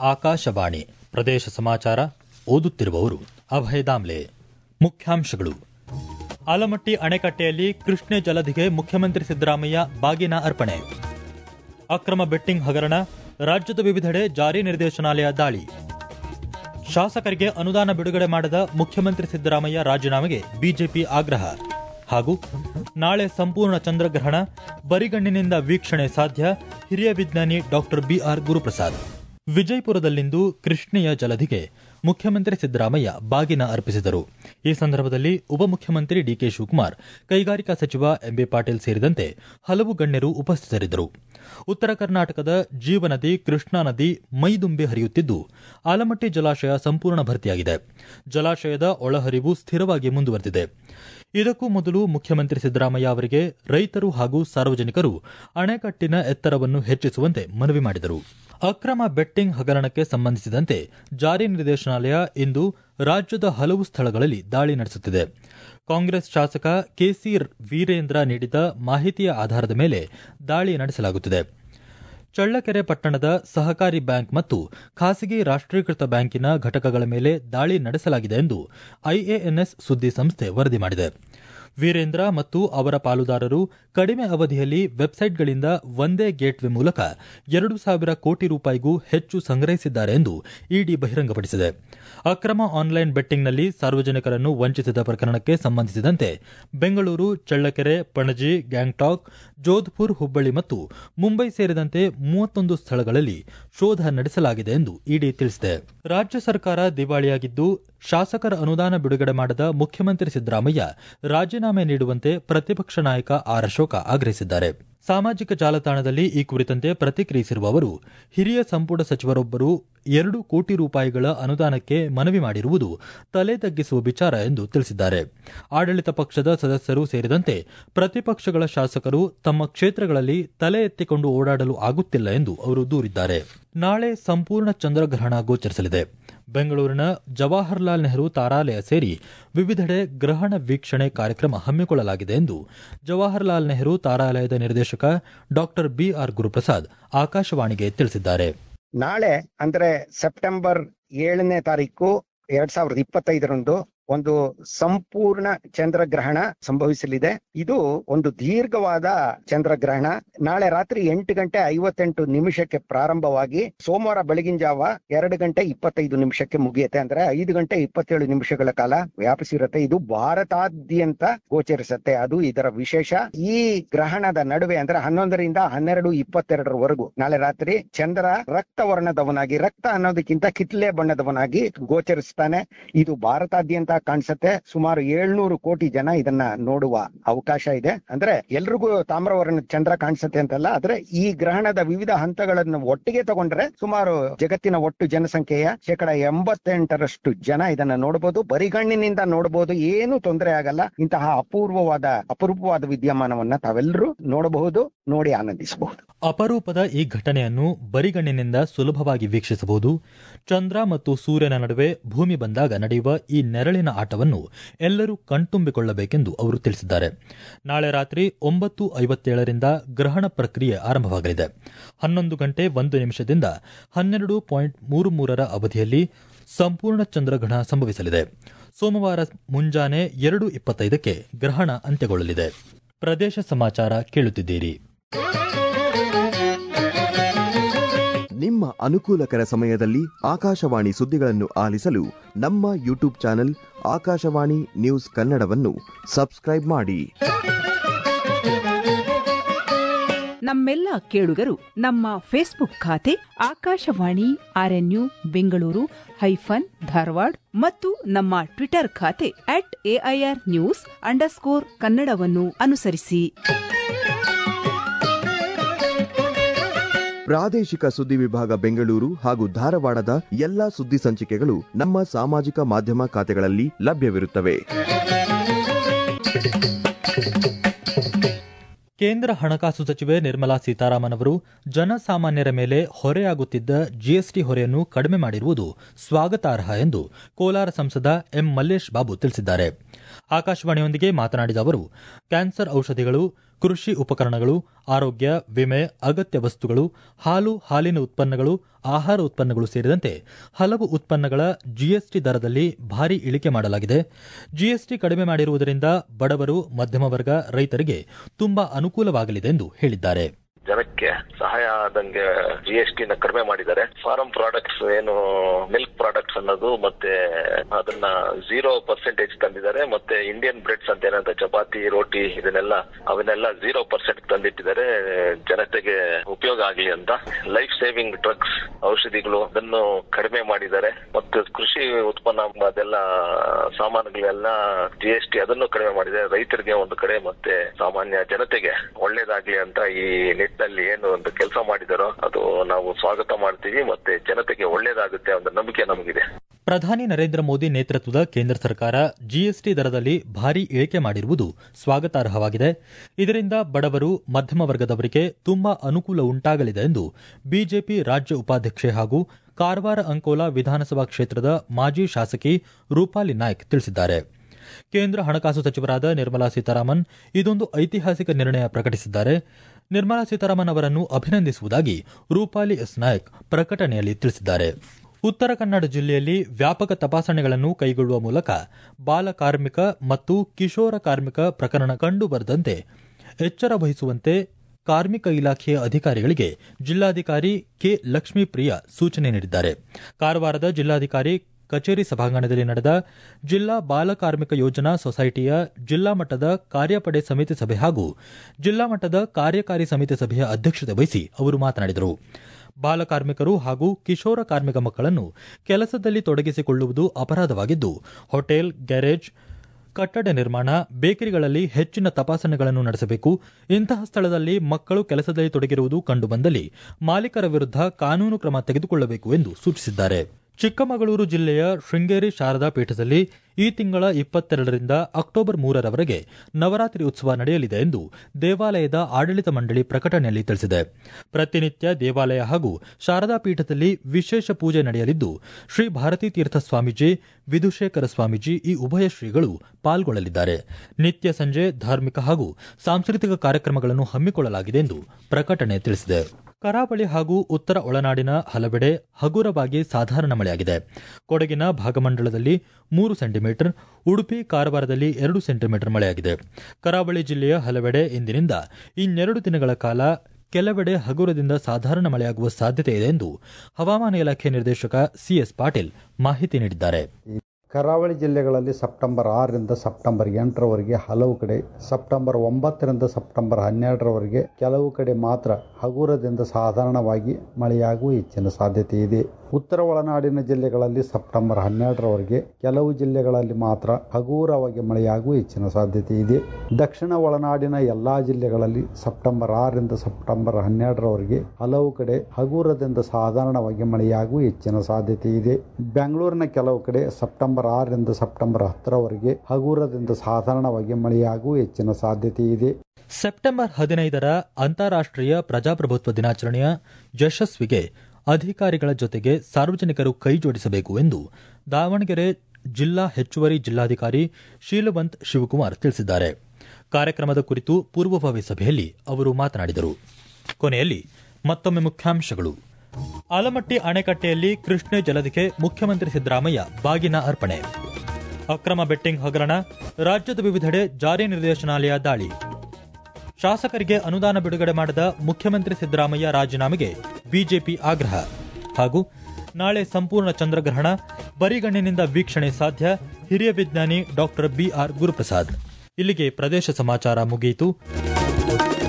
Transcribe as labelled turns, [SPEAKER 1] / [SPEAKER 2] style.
[SPEAKER 1] ಆಕಾಶವಾಣಿ ಪ್ರದೇಶ ಸಮಾಚಾರ ಓದುತ್ತಿರುವವರು ಅಭಯ ದಾಮ್ಲೆ ಮುಖ್ಯಾಂಶಗಳು ಆಲಮಟ್ಟಿ ಅಣೆಕಟ್ಟೆಯಲ್ಲಿ ಕೃಷ್ಣೆ ಜಲಧಿಗೆ ಮುಖ್ಯಮಂತ್ರಿ ಸಿದ್ದರಾಮಯ್ಯ ಬಾಗಿನ ಅರ್ಪಣೆ ಅಕ್ರಮ ಬೆಟ್ಟಿಂಗ್ ಹಗರಣ ರಾಜ್ಯದ ವಿವಿಧೆಡೆ ಜಾರಿ ನಿರ್ದೇಶನಾಲಯ ದಾಳಿ ಶಾಸಕರಿಗೆ ಅನುದಾನ ಬಿಡುಗಡೆ ಮಾಡದ ಮುಖ್ಯಮಂತ್ರಿ ಸಿದ್ದರಾಮಯ್ಯ ರಾಜೀನಾಮೆಗೆ ಬಿಜೆಪಿ ಆಗ್ರಹ ಹಾಗೂ ನಾಳೆ ಸಂಪೂರ್ಣ ಚಂದ್ರಗ್ರಹಣ ಬರಿಗಣ್ಣಿನಿಂದ ವೀಕ್ಷಣೆ ಸಾಧ್ಯ ಹಿರಿಯ ವಿಜ್ಞಾನಿ ಡಾಕ್ಟರ್ ಬಿಆರ್ ಗುರುಪ್ರಸಾದ್ ವಿಜಯಪುರದಲ್ಲಿಂದು ಕೃಷ್ಣೆಯ ಜಲಧಿಗೆ ಮುಖ್ಯಮಂತ್ರಿ ಸಿದ್ದರಾಮಯ್ಯ ಬಾಗಿನ ಅರ್ಪಿಸಿದರು ಈ ಸಂದರ್ಭದಲ್ಲಿ ಉಪಮುಖ್ಯಮಂತ್ರಿ ಡಿಕೆ ಶಿವಕುಮಾರ್ ಕೈಗಾರಿಕಾ ಸಚಿವ ಎಂಬಿ ಪಾಟೀಲ್ ಸೇರಿದಂತೆ ಹಲವು ಗಣ್ಯರು ಉಪಸ್ಥಿತರಿದ್ದರು ಉತ್ತರ ಕರ್ನಾಟಕದ ಜೀವನದಿ ಕೃಷ್ಣಾ ನದಿ ಮೈದುಂಬಿ ಹರಿಯುತ್ತಿದ್ದು ಆಲಮಟ್ಟಿ ಜಲಾಶಯ ಸಂಪೂರ್ಣ ಭರ್ತಿಯಾಗಿದೆ ಜಲಾಶಯದ ಒಳಹರಿವು ಸ್ಥಿರವಾಗಿ ಮುಂದುವರೆದಿದೆ ಇದಕ್ಕೂ ಮೊದಲು ಮುಖ್ಯಮಂತ್ರಿ ಸಿದ್ದರಾಮಯ್ಯ ಅವರಿಗೆ ರೈತರು ಹಾಗೂ ಸಾರ್ವಜನಿಕರು ಅಣೆಕಟ್ಟಿನ ಎತ್ತರವನ್ನು ಹೆಚ್ಚಿಸುವಂತೆ ಮನವಿ ಮಾಡಿದರು ಅಕ್ರಮ ಬೆಟ್ಟಿಂಗ್ ಹಗರಣಕ್ಕೆ ಸಂಬಂಧಿಸಿದಂತೆ ಜಾರಿ ನಿರ್ದೇಶನಾಲಯ ಇಂದು ರಾಜ್ಯದ ಹಲವು ಸ್ಥಳಗಳಲ್ಲಿ ದಾಳಿ ನಡೆಸುತ್ತಿದೆ ಕಾಂಗ್ರೆಸ್ ಶಾಸಕ ಕೆಸಿ ವೀರೇಂದ್ರ ನೀಡಿದ ಮಾಹಿತಿಯ ಆಧಾರದ ಮೇಲೆ ದಾಳಿ ನಡೆಸಲಾಗುತ್ತಿದೆ ಚಳ್ಳಕೆರೆ ಪಟ್ಟಣದ ಸಹಕಾರಿ ಬ್ಯಾಂಕ್ ಮತ್ತು ಖಾಸಗಿ ರಾಷ್ಟೀಕೃತ ಬ್ಯಾಂಕಿನ ಘಟಕಗಳ ಮೇಲೆ ದಾಳಿ ನಡೆಸಲಾಗಿದೆ ಎಂದು ಐಎಎನ್ಎಸ್ ಸುದ್ದಿ ಸಂಸ್ಥೆ ವರದಿ ಮಾಡಿದೆ ವೀರೇಂದ್ರ ಮತ್ತು ಅವರ ಪಾಲುದಾರರು ಕಡಿಮೆ ಅವಧಿಯಲ್ಲಿ ವೆಬ್ಸೈಟ್ಗಳಿಂದ ಒಂದೇ ಗೇಟ್ವೇ ಮೂಲಕ ಎರಡು ಸಾವಿರ ಕೋಟಿ ರೂಪಾಯಿಗೂ ಹೆಚ್ಚು ಸಂಗ್ರಹಿಸಿದ್ದಾರೆ ಎಂದು ಇಡಿ ಬಹಿರಂಗಪಡಿಸಿದೆ ಅಕ್ರಮ ಆನ್ಲೈನ್ ಬೆಟ್ಟಿಂಗ್ನಲ್ಲಿ ಸಾರ್ವಜನಿಕರನ್ನು ವಂಚಿಸಿದ ಪ್ರಕರಣಕ್ಕೆ ಸಂಬಂಧಿಸಿದಂತೆ ಬೆಂಗಳೂರು ಚಳ್ಳಕೆರೆ ಪಣಜಿ ಗ್ಯಾಂಗ್ಟಾಕ್ ಜೋಧ್ಪುರ್ ಹುಬ್ಬಳ್ಳಿ ಮತ್ತು ಮುಂಬೈ ಸೇರಿದಂತೆ ಮೂವತ್ತೊಂದು ಸ್ಥಳಗಳಲ್ಲಿ ಶೋಧ ನಡೆಸಲಾಗಿದೆ ಎಂದು ಇಡಿ ತಿಳಿಸಿದೆ ರಾಜ್ಯ ಸರ್ಕಾರ ದಿವಾಳಿಯಾಗಿದ್ದು ಶಾಸಕರ ಅನುದಾನ ಬಿಡುಗಡೆ ಮಾಡದ ಮುಖ್ಯಮಂತ್ರಿ ಸಿದ್ದರಾಮಯ್ಯ ರಾಜೀನಾಮೆ ನೀಡುವಂತೆ ಪ್ರತಿಪಕ್ಷ ನಾಯಕ ಆರ್ ಅಶೋಕ ಆಗ್ರಹಿಸಿದ್ದಾರೆ ಸಾಮಾಜಿಕ ಜಾಲತಾಣದಲ್ಲಿ ಈ ಕುರಿತಂತೆ ಪ್ರತಿಕ್ರಿಯಿಸಿರುವ ಅವರು ಹಿರಿಯ ಸಂಪುಟ ಸಚಿವರೊಬ್ಬರು ಎರಡು ಕೋಟಿ ರೂಪಾಯಿಗಳ ಅನುದಾನಕ್ಕೆ ಮನವಿ ಮಾಡಿರುವುದು ತಲೆ ತಗ್ಗಿಸುವ ವಿಚಾರ ಎಂದು ತಿಳಿಸಿದ್ದಾರೆ ಆಡಳಿತ ಪಕ್ಷದ ಸದಸ್ಯರು ಸೇರಿದಂತೆ ಪ್ರತಿಪಕ್ಷಗಳ ಶಾಸಕರು ತಮ್ಮ ಕ್ಷೇತ್ರಗಳಲ್ಲಿ ತಲೆ ಎತ್ತಿಕೊಂಡು ಓಡಾಡಲು ಆಗುತ್ತಿಲ್ಲ ಎಂದು ಅವರು ದೂರಿದ್ದಾರೆ ನಾಳೆ ಸಂಪೂರ್ಣ ಚಂದ್ರಗ್ರಹಣ ಗೋಚರಿಸಲಿದೆ ಬೆಂಗಳೂರಿನ ಜವಾಹರ್ಲಾಲ್ ನೆಹರು ತಾರಾಲಯ ಸೇರಿ ವಿವಿಧೆಡೆ ಗ್ರಹಣ ವೀಕ್ಷಣೆ ಕಾರ್ಯಕ್ರಮ ಹಮ್ಮಿಕೊಳ್ಳಲಾಗಿದೆ ಎಂದು ಜವಾಹರ್ಲಾಲ್ ನೆಹರು ತಾರಾಲಯದ ನಿರ್ದೇಶಕ ಡಾಕ್ಟರ್ ಬಿಆರ್ ಗುರುಪ್ರಸಾದ್ ಆಕಾಶವಾಣಿಗೆ ತಿಳಿಸಿದ್ದಾರೆ
[SPEAKER 2] ನಾಳೆ ಅಂದ್ರೆ ಸೆಪ್ಟೆಂಬರ್ ಏಳನೇ ತಾರೀಕು ಎರಡ್ ಸಾವಿರದ ಇಪ್ಪತ್ತೈದರಂದು ಒಂದು ಸಂಪೂರ್ಣ ಚಂದ್ರಗ್ರಹಣ ಸಂಭವಿಸಲಿದೆ ಇದು ಒಂದು ದೀರ್ಘವಾದ ಚಂದ್ರಗ್ರಹಣ ನಾಳೆ ರಾತ್ರಿ ಎಂಟು ಗಂಟೆ ಐವತ್ತೆಂಟು ನಿಮಿಷಕ್ಕೆ ಪ್ರಾರಂಭವಾಗಿ ಸೋಮವಾರ ಬೆಳಗಿನ ಜಾವ ಎರಡು ಗಂಟೆ ಇಪ್ಪತ್ತೈದು ನಿಮಿಷಕ್ಕೆ ಮುಗಿಯುತ್ತೆ ಅಂದ್ರೆ ಐದು ಗಂಟೆ ಇಪ್ಪತ್ತೇಳು ನಿಮಿಷಗಳ ಕಾಲ ವ್ಯಾಪಿಸಿರುತ್ತೆ ಇದು ಭಾರತಾದ್ಯಂತ ಗೋಚರಿಸುತ್ತೆ ಅದು ಇದರ ವಿಶೇಷ ಈ ಗ್ರಹಣದ ನಡುವೆ ಅಂದ್ರೆ ಹನ್ನೊಂದರಿಂದ ಹನ್ನೆರಡು ಇಪ್ಪತ್ತೆರಡರವರೆಗೂ ನಾಳೆ ರಾತ್ರಿ ಚಂದ್ರ ರಕ್ತ ವರ್ಣದವನಾಗಿ ರಕ್ತ ಅನ್ನೋದಕ್ಕಿಂತ ಕಿತ್ಲೆ ಬಣ್ಣದವನಾಗಿ ಗೋಚರಿಸ್ತಾನೆ ಇದು ಭಾರತಾದ್ಯಂತ ಕಾಣಿಸುತ್ತೆ ಸುಮಾರು ಏಳ್ನೂರು ಕೋಟಿ ಜನ ಇದನ್ನ ನೋಡುವ ಅವಕಾಶ ಇದೆ ಅಂದ್ರೆ ಎಲ್ರಿಗೂ ತಾಮ್ರವರ್ಣ ಚಂದ್ರ ಕಾಣಿಸುತ್ತೆ ಅಂತಲ್ಲ ಆದ್ರೆ ಈ ಗ್ರಹಣದ ವಿವಿಧ ಹಂತಗಳನ್ನು ಒಟ್ಟಿಗೆ ತಗೊಂಡ್ರೆ ಸುಮಾರು ಜಗತ್ತಿನ ಒಟ್ಟು ಜನಸಂಖ್ಯೆಯ ಶೇಕಡ ಎಂಬತ್ತೆಂಟರಷ್ಟು ಜನ ಇದನ್ನ ನೋಡಬಹುದು ಬರಿಗಣ್ಣಿನಿಂದ ನೋಡಬಹುದು ಏನು ತೊಂದರೆ ಆಗಲ್ಲ ಇಂತಹ ಅಪೂರ್ವವಾದ ಅಪರೂಪವಾದ ವಿದ್ಯಮಾನವನ್ನ ತಾವೆಲ್ಲರೂ ನೋಡಬಹುದು ನೋಡಿ ಆನಂದಿಸಬಹುದು
[SPEAKER 1] ಅಪರೂಪದ ಈ ಘಟನೆಯನ್ನು ಬರಿಗಣ್ಣಿನಿಂದ ಸುಲಭವಾಗಿ ವೀಕ್ಷಿಸಬಹುದು ಚಂದ್ರ ಮತ್ತು ಸೂರ್ಯನ ನಡುವೆ ಭೂಮಿ ಬಂದಾಗ ನಡೆಯುವ ಈ ನೆರಳಿನ ಆಟವನ್ನು ಎಲ್ಲರೂ ಕಣ್ತುಂಬಿಕೊಳ್ಳಬೇಕೆಂದು ಅವರು ತಿಳಿಸಿದ್ದಾರೆ ನಾಳೆ ರಾತ್ರಿ ಒಂಬತ್ತು ಐವತ್ತೇಳರಿಂದ ಗ್ರಹಣ ಪ್ರಕ್ರಿಯೆ ಆರಂಭವಾಗಲಿದೆ ಹನ್ನೊಂದು ಗಂಟೆ ಒಂದು ನಿಮಿಷದಿಂದ ಹನ್ನೆರಡು ಪಾಯಿಂಟ್ ಮೂರು ಮೂರರ ಅವಧಿಯಲ್ಲಿ ಸಂಪೂರ್ಣ ಚಂದ್ರಗ್ರಹಣ ಸಂಭವಿಸಲಿದೆ ಸೋಮವಾರ ಮುಂಜಾನೆ ಎರಡು ಇಪ್ಪತ್ತೈದಕ್ಕೆ ಗ್ರಹಣ ಅಂತ್ಯಗೊಳ್ಳಲಿದೆ ಪ್ರದೇಶ ಸಮಾಚಾರ ಕೇಳುತ್ತಿದ್ದೀರಿ
[SPEAKER 3] ನಿಮ್ಮ ಅನುಕೂಲಕರ ಸಮಯದಲ್ಲಿ ಆಕಾಶವಾಣಿ ಸುದ್ದಿಗಳನ್ನು ಆಲಿಸಲು ನಮ್ಮ ಯೂಟ್ಯೂಬ್ ಚಾನೆಲ್ ಆಕಾಶವಾಣಿ ನ್ಯೂಸ್ ಕನ್ನಡವನ್ನು ಸಬ್ಸ್ಕ್ರೈಬ್ ಮಾಡಿ
[SPEAKER 4] ನಮ್ಮೆಲ್ಲ ಕೇಳುಗರು ನಮ್ಮ ಫೇಸ್ಬುಕ್ ಖಾತೆ ಆಕಾಶವಾಣಿ ಆರ್ಎನ್ಯು ಬೆಂಗಳೂರು ಹೈಫನ್ ಧಾರವಾಡ ಮತ್ತು ನಮ್ಮ ಟ್ವಿಟರ್ ಖಾತೆ ಅಟ್ ಎಐಆರ್ ನ್ಯೂಸ್ ಅಂಡರ್ಸ್ಕೋರ್ ಕನ್ನಡವನ್ನು ಅನುಸರಿಸಿ
[SPEAKER 3] ಪ್ರಾದೇಶಿಕ ಸುದ್ದಿ ವಿಭಾಗ ಬೆಂಗಳೂರು ಹಾಗೂ ಧಾರವಾಡದ ಎಲ್ಲಾ ಸುದ್ದಿ ಸಂಚಿಕೆಗಳು ನಮ್ಮ ಸಾಮಾಜಿಕ ಮಾಧ್ಯಮ ಖಾತೆಗಳಲ್ಲಿ ಲಭ್ಯವಿರುತ್ತವೆ
[SPEAKER 1] ಕೇಂದ್ರ ಹಣಕಾಸು ಸಚಿವೆ ನಿರ್ಮಲಾ ಸೀತಾರಾಮನ್ ಅವರು ಜನಸಾಮಾನ್ಯರ ಮೇಲೆ ಹೊರೆಯಾಗುತ್ತಿದ್ದ ಜಿಎಸ್ಟಿ ಹೊರೆಯನ್ನು ಕಡಿಮೆ ಮಾಡಿರುವುದು ಸ್ವಾಗತಾರ್ಹ ಎಂದು ಕೋಲಾರ ಸಂಸದ ಎಂ ಮಲ್ಲೇಶ್ ಬಾಬು ತಿಳಿಸಿದ್ದಾರೆ ಆಕಾಶವಾಣಿಯೊಂದಿಗೆ ಮಾತನಾಡಿದ ಅವರು ಕ್ಯಾನ್ಸರ್ ಔಷಧಿಗಳು ಕೃಷಿ ಉಪಕರಣಗಳು ಆರೋಗ್ಯ ವಿಮೆ ಅಗತ್ಯ ವಸ್ತುಗಳು ಹಾಲು ಹಾಲಿನ ಉತ್ಪನ್ನಗಳು ಆಹಾರ ಉತ್ಪನ್ನಗಳು ಸೇರಿದಂತೆ ಹಲವು ಉತ್ಪನ್ನಗಳ ಜಿಎಸ್ಟಿ ದರದಲ್ಲಿ ಭಾರಿ ಇಳಿಕೆ ಮಾಡಲಾಗಿದೆ ಜಿಎಸ್ಟಿ ಕಡಿಮೆ ಮಾಡಿರುವುದರಿಂದ ಬಡವರು ಮಧ್ಯಮ ವರ್ಗ ರೈತರಿಗೆ ತುಂಬಾ ಅನುಕೂಲವಾಗಲಿದೆ ಎಂದು ಹೇಳಿದ್ದಾರೆ
[SPEAKER 5] ಜನಕ್ಕೆ ಸಹಾಯ ಆದಂಗೆ ಜಿ ಎಸ್ ಟಿ ನ ಕಡಿಮೆ ಮಾಡಿದ್ದಾರೆ ಫಾರಂ ಪ್ರಾಡಕ್ಟ್ಸ್ ಏನು ಮಿಲ್ಕ್ ಪ್ರಾಡಕ್ಟ್ಸ್ ಅನ್ನೋದು ಮತ್ತೆ ಅದನ್ನ ಝೀರೋ ಪರ್ಸೆಂಟೇಜ್ ತಂದಿದ್ದಾರೆ ಮತ್ತೆ ಇಂಡಿಯನ್ ಬ್ರೆಡ್ಸ್ ಅಂತ ಏನಂತ ಚಪಾತಿ ರೋಟಿ ಇದನ್ನೆಲ್ಲ ಅವನ್ನೆಲ್ಲ ಝೀರೋ ಪರ್ಸೆಂಟ್ ತಂದಿಟ್ಟಿದ್ದಾರೆ ಜನತೆಗೆ ಉಪಯೋಗ ಆಗಲಿ ಅಂತ ಲೈಫ್ ಸೇವಿಂಗ್ ಡ್ರಗ್ಸ್ ಔಷಧಿಗಳು ಅದನ್ನು ಕಡಿಮೆ ಮಾಡಿದ್ದಾರೆ ಮತ್ತು ಕೃಷಿ ಉತ್ಪನ್ನ ಅದೆಲ್ಲ ಸಾಮಾನುಗಳೆಲ್ಲ ಜಿ ಎಸ್ ಟಿ ಅದನ್ನು ಕಡಿಮೆ ಮಾಡಿದ್ದಾರೆ ರೈತರಿಗೆ ಒಂದು ಕಡೆ ಮತ್ತೆ ಸಾಮಾನ್ಯ ಜನತೆಗೆ ಒಳ್ಳೇದಾಗ್ಲಿ ಅಂತ ಈ ನಿಟ್ಟಿನಲ್ಲಿ ಏನು ಒಂದು ಕೆಲಸ ಮಾಡಿದಾರೋ ಅದು ನಾವು ಸ್ವಾಗತ ಮಾಡ್ತೀವಿ ಮತ್ತೆ ಜನತೆಗೆ ಒಳ್ಳೇದಾಗುತ್ತೆ ಅನ್ನೋ ನಂಬಿಕೆ ನಮಗಿದೆ
[SPEAKER 1] ಪ್ರಧಾನಿ ನರೇಂದ್ರ ಮೋದಿ ನೇತೃತ್ವದ ಕೇಂದ್ರ ಸರ್ಕಾರ ಜಿಎಸ್ಟಿ ದರದಲ್ಲಿ ಭಾರಿ ಇಳಿಕೆ ಮಾಡಿರುವುದು ಸ್ವಾಗತಾರ್ಹವಾಗಿದೆ ಇದರಿಂದ ಬಡವರು ಮಧ್ಯಮ ವರ್ಗದವರಿಗೆ ತುಂಬಾ ಅನುಕೂಲ ಉಂಟಾಗಲಿದೆ ಎಂದು ಬಿಜೆಪಿ ರಾಜ್ಯ ಉಪಾಧ್ಯಕ್ಷೆ ಹಾಗೂ ಕಾರವಾರ ಅಂಕೋಲಾ ವಿಧಾನಸಭಾ ಕ್ಷೇತ್ರದ ಮಾಜಿ ಶಾಸಕಿ ರೂಪಾಲಿ ನಾಯ್ಕ್ ತಿಳಿಸಿದ್ದಾರೆ ಕೇಂದ್ರ ಹಣಕಾಸು ಸಚಿವರಾದ ನಿರ್ಮಲಾ ಸೀತಾರಾಮನ್ ಇದೊಂದು ಐತಿಹಾಸಿಕ ನಿರ್ಣಯ ಪ್ರಕಟಿಸಿದ್ದಾರೆ ನಿರ್ಮಲಾ ಸೀತಾರಾಮನ್ ಅವರನ್ನು ಅಭಿನಂದಿಸುವುದಾಗಿ ರೂಪಾಲಿ ಎಸ್ ನಾಯಕ್ ಪ್ರಕಟಣೆಯಲ್ಲಿ ತಿಳಿಸಿದ್ದಾರೆ ಉತ್ತರ ಕನ್ನಡ ಜಿಲ್ಲೆಯಲ್ಲಿ ವ್ಯಾಪಕ ತಪಾಸಣೆಗಳನ್ನು ಕೈಗೊಳ್ಳುವ ಮೂಲಕ ಬಾಲ ಕಾರ್ಮಿಕ ಮತ್ತು ಕಿಶೋರ ಕಾರ್ಮಿಕ ಪ್ರಕರಣ ಕಂಡುಬರದಂತೆ ಎಚ್ಚರ ವಹಿಸುವಂತೆ ಕಾರ್ಮಿಕ ಇಲಾಖೆಯ ಅಧಿಕಾರಿಗಳಿಗೆ ಜಿಲ್ಲಾಧಿಕಾರಿ ಕೆ ಲಕ್ಷ್ಮೀಪ್ರಿಯ ಸೂಚನೆ ನೀಡಿದ್ದಾರೆ ಕಾರವಾರದ ಜಿಲ್ಲಾಧಿಕಾರಿ ಕಚೇರಿ ಸಭಾಂಗಣದಲ್ಲಿ ನಡೆದ ಜಿಲ್ಲಾ ಬಾಲ ಕಾರ್ಮಿಕ ಯೋಜನಾ ಸೊಸೈಟಿಯ ಜಿಲ್ಲಾ ಮಟ್ಟದ ಕಾರ್ಯಪಡೆ ಸಮಿತಿ ಸಭೆ ಹಾಗೂ ಜಿಲ್ಲಾ ಮಟ್ಟದ ಕಾರ್ಯಕಾರಿ ಸಮಿತಿ ಸಭೆಯ ಅಧ್ಯಕ್ಷತೆ ವಹಿಸಿ ಅವರು ಮಾತನಾಡಿದರು ಬಾಲ ಕಾರ್ಮಿಕರು ಹಾಗೂ ಕಿಶೋರ ಕಾರ್ಮಿಕ ಮಕ್ಕಳನ್ನು ಕೆಲಸದಲ್ಲಿ ತೊಡಗಿಸಿಕೊಳ್ಳುವುದು ಅಪರಾಧವಾಗಿದ್ದು ಹೋಟೆಲ್ ಗ್ಯಾರೇಜ್ ಕಟ್ಟಡ ನಿರ್ಮಾಣ ಬೇಕರಿಗಳಲ್ಲಿ ಹೆಚ್ಚಿನ ತಪಾಸಣೆಗಳನ್ನು ನಡೆಸಬೇಕು ಇಂತಹ ಸ್ಥಳದಲ್ಲಿ ಮಕ್ಕಳು ಕೆಲಸದಲ್ಲಿ ತೊಡಗಿರುವುದು ಕಂಡುಬಂದಲ್ಲಿ ಮಾಲೀಕರ ವಿರುದ್ಧ ಕಾನೂನು ಕ್ರಮ ತೆಗೆದುಕೊಳ್ಳಬೇಕು ಎಂದು ಸೂಚಿಸಿದ್ದಾರೆ ಚಿಕ್ಕಮಗಳೂರು ಜಿಲ್ಲೆಯ ಶೃಂಗೇರಿ ಶಾರದಾ ಪೀಠದಲ್ಲಿ ಈ ತಿಂಗಳ ಇಪ್ಪತ್ತೆರಡರಿಂದ ಅಕ್ಟೋಬರ್ ಮೂರರವರೆಗೆ ನವರಾತ್ರಿ ಉತ್ಸವ ನಡೆಯಲಿದೆ ಎಂದು ದೇವಾಲಯದ ಆಡಳಿತ ಮಂಡಳಿ ಪ್ರಕಟಣೆಯಲ್ಲಿ ತಿಳಿಸಿದೆ ಪ್ರತಿನಿತ್ಯ ದೇವಾಲಯ ಹಾಗೂ ಶಾರದಾ ಪೀಠದಲ್ಲಿ ವಿಶೇಷ ಪೂಜೆ ನಡೆಯಲಿದ್ದು ಶ್ರೀ ಭಾರತೀ ತೀರ್ಥ ಸ್ವಾಮೀಜಿ ವಿಧುಶೇಖರ ಸ್ವಾಮೀಜಿ ಈ ಉಭಯ ಶ್ರೀಗಳು ಪಾಲ್ಗೊಳ್ಳಲಿದ್ದಾರೆ ನಿತ್ಯ ಸಂಜೆ ಧಾರ್ಮಿಕ ಹಾಗೂ ಸಾಂಸ್ಕೃತಿಕ ಕಾರ್ಯಕ್ರಮಗಳನ್ನು ಹಮ್ಮಿಕೊಳ್ಳಲಾಗಿದೆ ಎಂದು ಪ್ರಕಟಣೆ ತಿಳಿಸಿದೆ ಕರಾವಳಿ ಹಾಗೂ ಉತ್ತರ ಒಳನಾಡಿನ ಹಲವೆಡೆ ಹಗುರವಾಗಿ ಸಾಧಾರಣ ಮಳೆಯಾಗಿದೆ ಕೊಡಗಿನ ಭಾಗಮಂಡಲದಲ್ಲಿ ಮೂರು ಸೆಂಟಿಮೀಟರ್ ಉಡುಪಿ ಕಾರವಾರದಲ್ಲಿ ಎರಡು ಸೆಂಟಿಮೀಟರ್ ಮಳೆಯಾಗಿದೆ ಕರಾವಳಿ ಜಿಲ್ಲೆಯ ಹಲವೆಡೆ ಇಂದಿನಿಂದ ಇನ್ನೆರಡು ದಿನಗಳ ಕಾಲ ಕೆಲವೆಡೆ ಹಗುರದಿಂದ ಸಾಧಾರಣ ಮಳೆಯಾಗುವ ಸಾಧ್ಯತೆ ಇದೆ ಎಂದು ಹವಾಮಾನ ಇಲಾಖೆ ನಿರ್ದೇಶಕ ಸಿಎಸ್ ಪಾಟೀಲ್ ಮಾಹಿತಿ ನೀಡಿದ್ದಾರೆ
[SPEAKER 6] ಕರಾವಳಿ ಜಿಲ್ಲೆಗಳಲ್ಲಿ ಸೆಪ್ಟೆಂಬರ್ ಆರರಿಂದ ಸೆಪ್ಟೆಂಬರ್ ಎಂಟರವರೆಗೆ ಹಲವು ಕಡೆ ಸೆಪ್ಟೆಂಬರ್ ಒಂಬತ್ತರಿಂದ ಸೆಪ್ಟೆಂಬರ್ ಹನ್ನೆರಡರವರೆಗೆ ಕೆಲವು ಕಡೆ ಮಾತ್ರ ಹಗುರದಿಂದ ಸಾಧಾರಣವಾಗಿ ಮಳೆಯಾಗುವ ಹೆಚ್ಚಿನ ಸಾಧ್ಯತೆ ಇದೆ ಉತ್ತರ ಒಳನಾಡಿನ ಜಿಲ್ಲೆಗಳಲ್ಲಿ ಸೆಪ್ಟೆಂಬರ್ ಹನ್ನೆರಡರವರೆಗೆ ಕೆಲವು ಜಿಲ್ಲೆಗಳಲ್ಲಿ ಮಾತ್ರ ಹಗುರವಾಗಿ ಮಳೆಯಾಗುವ ಹೆಚ್ಚಿನ ಸಾಧ್ಯತೆ ಇದೆ ದಕ್ಷಿಣ ಒಳನಾಡಿನ ಎಲ್ಲಾ ಜಿಲ್ಲೆಗಳಲ್ಲಿ ಸೆಪ್ಟೆಂಬರ್ ಆರರಿಂದ ಸೆಪ್ಟೆಂಬರ್ ಹನ್ನೆರಡರವರೆಗೆ ಹಲವು ಕಡೆ ಹಗುರದಿಂದ ಸಾಧಾರಣವಾಗಿ ಮಳೆಯಾಗುವ ಹೆಚ್ಚಿನ ಸಾಧ್ಯತೆ ಇದೆ ಬೆಂಗಳೂರಿನ ಕೆಲವು ಕಡೆ ಸೆಪ್ಟೆಂಬರ್ ಆರರಿಂದ ಸೆಪ್ಟೆಂಬರ್ ಹತ್ತರವರೆಗೆ ಹಗುರದಿಂದ ಸಾಧಾರಣವಾಗಿ ಮಳೆಯಾಗುವ ಹೆಚ್ಚಿನ ಸಾಧ್ಯತೆ ಇದೆ
[SPEAKER 1] ಸೆಪ್ಟೆಂಬರ್ ಹದಿನೈದರ ಅಂತಾರಾಷ್ಟ್ರೀಯ ಪ್ರಜಾಪ್ರಭುತ್ವ ದಿನಾಚರಣೆಯ ಯಶಸ್ವಿಗೆ ಅಧಿಕಾರಿಗಳ ಜೊತೆಗೆ ಸಾರ್ವಜನಿಕರು ಕೈಜೋಡಿಸಬೇಕು ಎಂದು ದಾವಣಗೆರೆ ಜಿಲ್ಲಾ ಹೆಚ್ಚುವರಿ ಜಿಲ್ಲಾಧಿಕಾರಿ ಶೀಲವಂತ್ ಶಿವಕುಮಾರ್ ತಿಳಿಸಿದ್ದಾರೆ ಕಾರ್ಯಕ್ರಮದ ಕುರಿತು ಪೂರ್ವಭಾವಿ ಸಭೆಯಲ್ಲಿ ಅವರು ಮಾತನಾಡಿದರು ಕೊನೆಯಲ್ಲಿ ಮತ್ತೊಮ್ಮೆ ಮುಖ್ಯಾಂಶಗಳು ಆಲಮಟ್ಟಿ ಅಣೆಕಟ್ಟೆಯಲ್ಲಿ ಕೃಷ್ಣೆ ಜಲಧಿಗೆ ಮುಖ್ಯಮಂತ್ರಿ ಸಿದ್ದರಾಮಯ್ಯ ಬಾಗಿನ ಅರ್ಪಣೆ ಅಕ್ರಮ ಬೆಟ್ಟಿಂಗ್ ಹಗರಣ ರಾಜ್ಯದ ವಿವಿಧೆಡೆ ಜಾರಿ ನಿರ್ದೇಶನಾಲಯ ದಾಳಿ ಶಾಸಕರಿಗೆ ಅನುದಾನ ಬಿಡುಗಡೆ ಮಾಡದ ಮುಖ್ಯಮಂತ್ರಿ ಸಿದ್ದರಾಮಯ್ಯ ರಾಜೀನಾಮೆಗೆ ಬಿಜೆಪಿ ಆಗ್ರಹ ಹಾಗೂ ನಾಳೆ ಸಂಪೂರ್ಣ ಚಂದ್ರಗ್ರಹಣ ಬರಿಗಣ್ಣಿನಿಂದ ವೀಕ್ಷಣೆ ಸಾಧ್ಯ ಹಿರಿಯ ವಿಜ್ಞಾನಿ ಡಾಕ್ಟರ್ ಬಿಆರ್ ಗುರುಪ್ರಸಾದ್ ಇಲ್ಲಿಗೆ ಪ್ರದೇಶ ಸಮಾಚಾರ ಮುಗಿಯಿತು